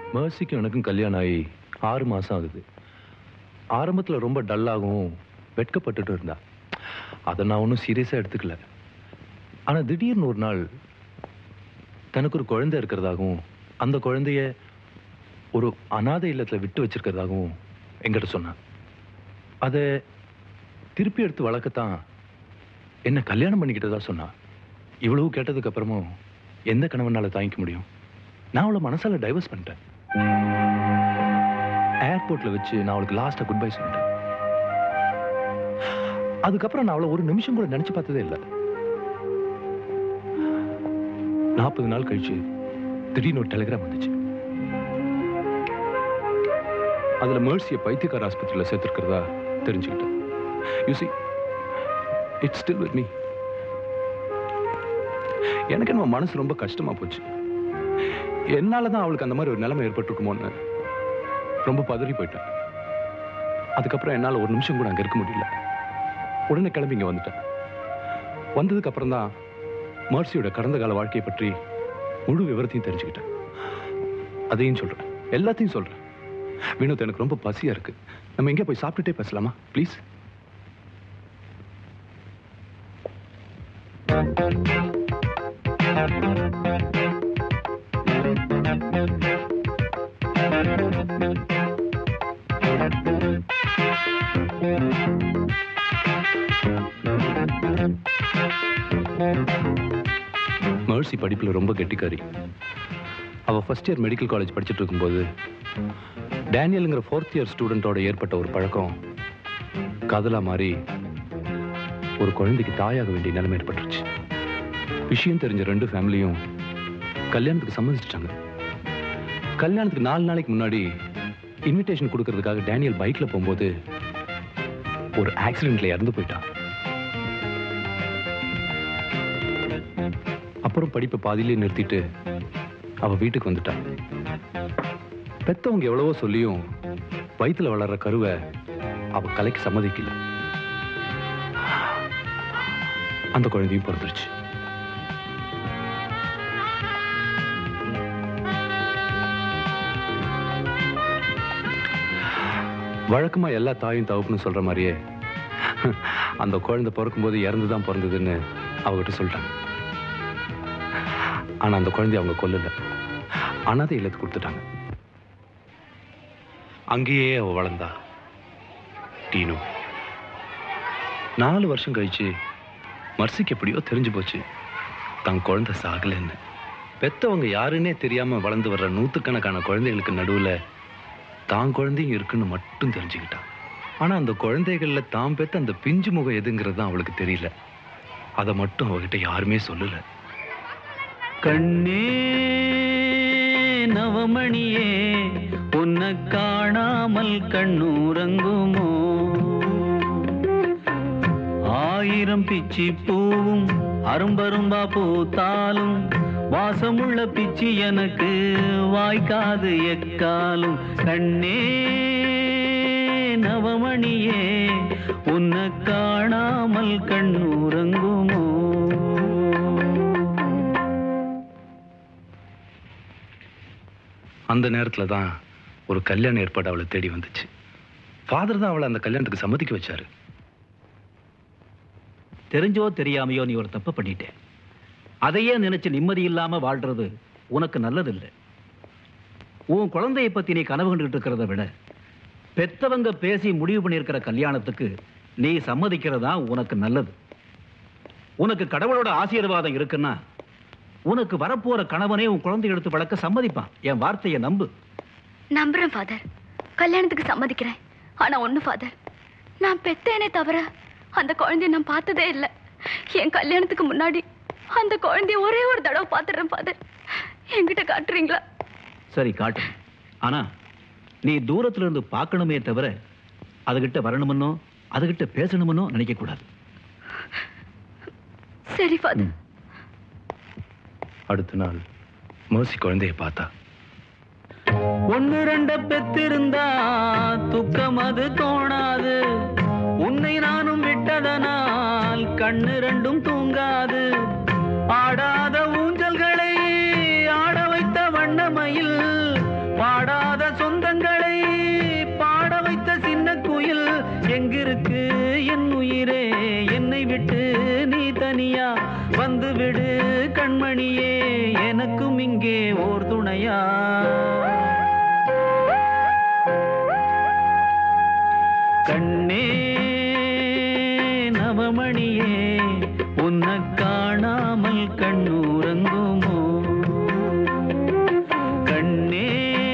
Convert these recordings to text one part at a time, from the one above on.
மர்சிக்கும் எனக்கும் கல்யாணம் ஆகி ஆறு மாசம் ஆகுது ஆரம்பத்துல ரொம்ப டல்லாகவும் வெட்கப்பட்டுட்டு இருந்தா அதை நான் ஒன்றும் சீரியஸாக எடுத்துக்கல ஆனா திடீர்னு ஒரு நாள் தனக்கு ஒரு குழந்தை இருக்கிறதாகவும் அந்த குழந்தைய ஒரு அனாதை இல்லத்துல விட்டு வச்சிருக்கிறதாகவும் என்கிட்ட சொன்னான் அதை திருப்பி எடுத்து வளர்க்கத்தான் என்ன கல்யாணம் பண்ணிக்கிட்டதா சொன்னா இவ்வளவு கேட்டதுக்கு அப்புறமும் எந்த கணவனால தாங்கிக்க முடியும் நான் அவளை மனசால டைவர்ஸ் பண்ணிட்டேன் ஏர்போர்ட்ல வச்சு நான் அவளுக்கு லாஸ்டா குட் பை சொல்லிட்டேன் அதுக்கப்புறம் நான் அவளை ஒரு நிமிஷம் கூட நினைச்சு பார்த்ததே இல்லை நாற்பது நாள் கழிச்சு திடீர்னு ஒரு டெலிகிராம் வந்துச்சு அதுல மேர்சியை பைத்தியக்கார ஆஸ்பத்திரியில் சேர்த்திருக்கிறதா தெரிஞ்சுக்கிட்டேன் you see it's still with me எனக்கு நம்ம மனசு ரொம்ப கஷ்டமா போச்சு என்னால தான் அவளுக்கு அந்த மாதிரி ஒரு நிலைமை ஏற்பட்டிருக்குமோன்னு ரொம்ப பதறி போயிட்டேன் அதுக்கப்புறம் என்னால் ஒரு நிமிஷம் கூட அங்கே இருக்க முடியல உடனே கிளம்பி இங்கே வந்துட்டேன் வந்ததுக்கு அப்புறம் தான் மர்சியோட கடந்த கால வாழ்க்கையை பற்றி முழு விவரத்தையும் தெரிஞ்சுக்கிட்டேன் அதையும் சொல்றேன் எல்லாத்தையும் சொல்றேன் வினோத் எனக்கு ரொம்ப பசியா இருக்கு நம்ம எங்கே போய் சாப்பிட்டுட்டே பேசலாமா ப்ளீஸ் மர்சி படிப்புல ரொம்ப கெட்டிக்காரி அவ ஃபர்ஸ்ட் இயர் மெடிக்கல் காலேஜ் படிச்சுட்டு இருக்கும்போது டேனியலுங்கிற ஃபோர்த் இயர் ஸ்டூடெண்டோட ஏற்பட்ட ஒரு பழக்கம் காதலா மாறி ஒரு குழந்தைக்கு தாயாக வேண்டிய நிலைமை ஏற்பட்டுருச்சு விஷயம் தெரிஞ்ச ரெண்டு ஃபேமிலியும் கல்யாணத்துக்கு சம்மதிச்சிட்டாங்க கல்யாணத்துக்கு நாலு நாளைக்கு முன்னாடி இன்விடேஷன் கொடுக்கறதுக்காக டேனியல் பைக்ல போகும்போது ஒரு ஆக்சிடென்ட்ல இறந்து போயிட்டான் அப்புறம் படிப்பை பாதியிலே நிறுத்திட்டு அவ வீட்டுக்கு வந்துட்டா பெத்தவங்க எவ்வளவோ சொல்லியும் வயித்துல வளர்ற கருவை அவ கலைக்கு சம்மதிக்கல அந்த குழந்தையும் பிறந்துருச்சு வழக்கமா எல்லா தாயும் தவப்புன்னு சொல்ற மாதிரியே அந்த குழந்தை பிறக்கும்போது இறந்து தான் பிறந்ததுன்னு அவகிட்ட சொல்லிட்டாங்க ஆனா அந்த குழந்தைய அவங்க கொல்லல அனாதை இல்லத்துக்கு கொடுத்துட்டாங்க அங்கேயே அவ வளர்ந்தா டீனு நாலு வருஷம் கழிச்சு மர்சிக்கு எப்படியோ தெரிஞ்சு போச்சு தான் குழந்தை சாகலைன்னு பெத்தவங்க யாருன்னே தெரியாம வளர்ந்து வர்ற நூத்துக்கணக்கான குழந்தைகளுக்கு நடுவுல தான் குழந்தையும் இருக்குன்னு மட்டும் தெரிஞ்சுக்கிட்டான் ஆனா அந்த குழந்தைகள்ல தான் பெத்த அந்த பிஞ்சு முகம் எதுங்கிறது தான் அவளுக்கு தெரியல அதை மட்டும் அவகிட்ட யாருமே சொல்லல கண்ணே நவமணியே உன்னை காணாமல் கண்ணூரங்குமோ ஆயிரம் பிச்சி பூவும் அரும்பரும்பா பூத்தாலும் வாசமுள்ள பிச்சி எனக்கு வாய்க்காது எக்காலும் கண்ணே நவமணியே உன்னை காணாமல் கண்ணூரங்குமோ அந்த நேரத்துல தான் ஒரு கல்யாண ஏற்பாடு அவளை தேடி வந்துச்சு ஃபாதர் தான் அவளை அந்த கல்யாணத்துக்கு சம்மதிக்க வச்சாரு தெரிஞ்சோ தெரியாமையோ நீ ஒரு தப்பு பண்ணிட்ட அதையே நினைச்சு நிம்மதி இல்லாம வாழ்றது உனக்கு நல்லதில்லை உன் குழந்தையை பத்தி நீ கனவு கண்டுகிட்டு இருக்கிறத விட பெத்தவங்க பேசி முடிவு பண்ணியிருக்கிற கல்யாணத்துக்கு நீ சம்மதிக்கிறதா உனக்கு நல்லது உனக்கு கடவுளோட ஆசீர்வாதம் இருக்குன்னா உனக்கு வரப்போற கணவனே உன் குழந்தை எடுத்து வளர்க்க சம்மதிப்பான் என் வார்த்தையை நம்பு நம்புறேன் ஃபாதர் கல்யாணத்துக்கு சம்மதிக்கிறேன் ஆனா ஒண்ணு ஃபாதர் நான் பெத்தேனே தவிர அந்த குழந்தைய நான் பார்த்ததே இல்லை என் கல்யாணத்துக்கு முன்னாடி அந்த குழந்தைய ஒரே ஒரு தடவை பார்த்துடுறேன் ஃபாதர் என்கிட்ட காட்டுறீங்களா சரி காட்டு ஆனா நீ தூரத்துல இருந்து பார்க்கணுமே தவிர அதுகிட்ட வரணுமனோ அதுகிட்ட பேசணுமனோ நினைக்க கூடாது சரி ஃபாதர் அடுத்த நாள் மர்சி குழந்தைய பார்த்தா ஒன்னு ரெண்ட பெத்திருந்தா துக்கம் அது தோணாது உன்னை நானும் விட்டதனால் கண்ணு ரெண்டும் தூங்காது ஆடாத ஊஞ்சல்களை ஆட வைத்த வண்ணமயில் பாட கண்ணே நவமணியே உன்னை காணாமல் கண்ணூரங்குமோ கண்ணே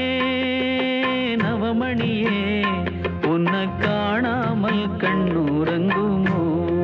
நவமணியே உன்னை காணாமல் கண்ணூரங்குமோ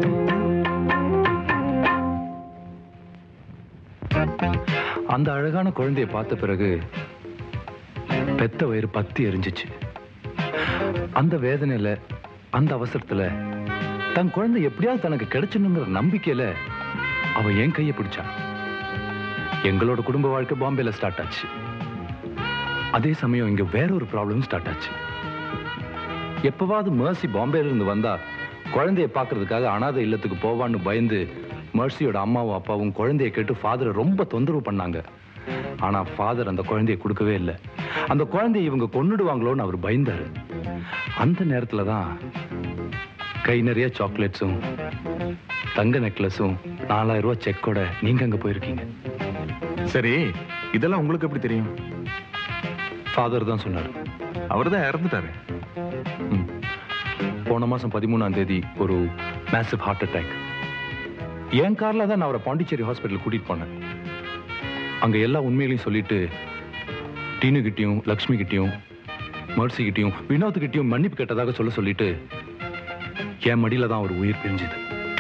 அந்த அழகான குழந்தையை பார்த்த பிறகு பெத்த வயிறு பத்தி எரிஞ்சிச்சு அந்த வேதனையில அந்த அவசரத்துல தன் குழந்தை எப்படியாவது தனக்கு கிடைச்சணுங்கிற நம்பிக்கையில அவ என் கையை பிடிச்சா எங்களோட குடும்ப வாழ்க்கை பாம்பேல ஸ்டார்ட் ஆச்சு அதே சமயம் இங்க வேற ஒரு ப்ராப்ளம் ஸ்டார்ட் ஆச்சு எப்பவாவது மர்சி பாம்பேல இருந்து வந்தா குழந்தைய பார்க்கறதுக்காக அனாதை இல்லத்துக்கு போவான்னு பயந்து மர்சியோட அம்மாவும் அப்பாவும் குழந்தைய கேட்டு ஃபாதரை ரொம்ப தொந்தரவு பண்ணாங்க ஆனா ஃபாதர் அந்த குழந்தைய கொடுக்கவே இல்லை அந்த குழந்தைய இவங்க கொன்னுடுவாங்களோன்னு அவர் பயந்தாரு அந்த நேரத்துல தான் கை நிறைய சாக்லேட்ஸும் தங்க நெக்லஸும் நாலாயிரம் ரூபாய் செக்கோட நீங்க அங்க போயிருக்கீங்க சரி இதெல்லாம் உங்களுக்கு எப்படி தெரியும் ஃபாதர் தான் சொன்னார் அவர் தான் இறந்துட்டாரு ம். போன மாசம் பதிமூணாம் தேதி ஒரு மேசிவ் ஹார்ட் அட்டாக் என் கார்ல தான் நான் அவரை பாண்டிச்சேரி ஹாஸ்பிட்டல் கூட்டிட்டு போனேன் அங்க எல்லா உண்மைகளையும் சொல்லிட்டு டீனு கிட்டயும் லக்ஷ்மி கிட்டயும் மர்சி கிட்டயும் வினோத் கிட்டயும் மன்னிப்பு கேட்டதாக சொல்ல சொல்லிட்டு என் மடியில தான் அவர் உயிர் பிரிஞ்சுது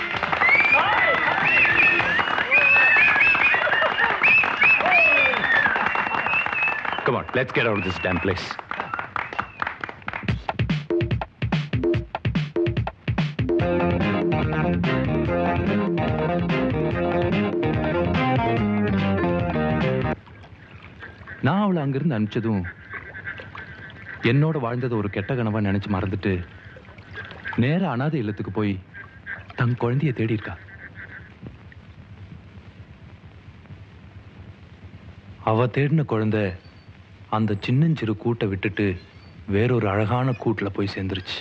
Come on, let's get out of this damn place. நான் அவளை அங்கிருந்து அனுப்பிச்சதும் என்னோட வாழ்ந்தது ஒரு கெட்ட கனவா நினைச்சு மறந்துட்டு நேரா அனாதை இல்லத்துக்கு போய் தன் குழந்தைய தேடி இருக்கா அவ தேடின குழந்தை அந்த சின்னஞ்சிறு கூட்டை விட்டுட்டு வேறொரு அழகான கூட்டுல போய் சேர்ந்துருச்சு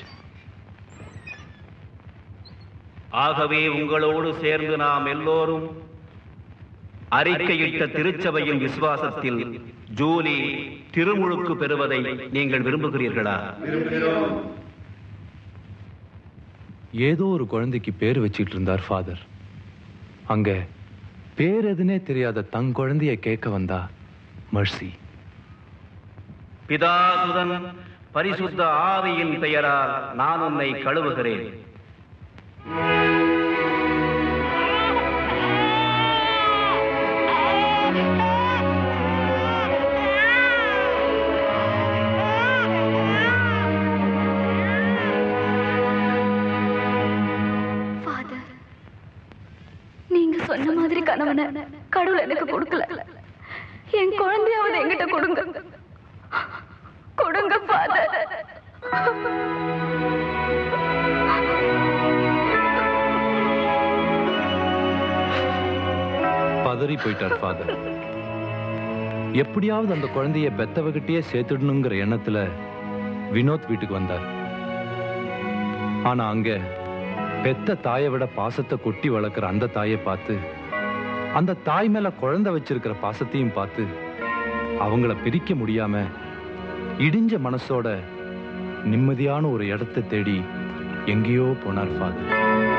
ஆகவே உங்களோடு சேர்ந்து நாம் எல்லோரும் அறிக்கையிட்ட திருச்சபையின் விசுவாசத்தில் ஜூலி திருமுழுக்கு பெறுவதை நீங்கள் விரும்புகிறீர்களா ஏதோ ஒரு குழந்தைக்கு பேர் வச்சிட்டு இருந்தார் ஃபாதர் அங்க பேர் எதுனே தெரியாத தன் குழந்தைய கேட்க வந்தா மர்சி பிதாசுதன் பரிசுத்த ஆவியின் பெயரால் நான் உன்னை கழுவுகிறேன் ஃபாதர் நீங்க சொன்ன மாதிரி கணவனை கடவுள் எனக்கு கொடுக்கல என் குழந்தையாவது என்கிட்ட கொடுங்க கொடுங்க ஃபாதர் பதறி போயிட்டார் ஃபாதர் எப்படியாவது அந்த குழந்தைய பெத்தவகிட்டயே சேர்த்துடணுங்கிற எண்ணத்துல வினோத் வீட்டுக்கு வந்தார் ஆனா அங்க பெத்த தாயை விட பாசத்தை கொட்டி வளர்க்குற அந்த தாயை பார்த்து அந்த தாய் மேல குழந்தை வச்சிருக்கிற பாசத்தையும் பார்த்து அவங்கள பிரிக்க முடியாம இடிஞ்ச மனசோட நிம்மதியான ஒரு இடத்தை தேடி எங்கேயோ போனார் ஃபாதர்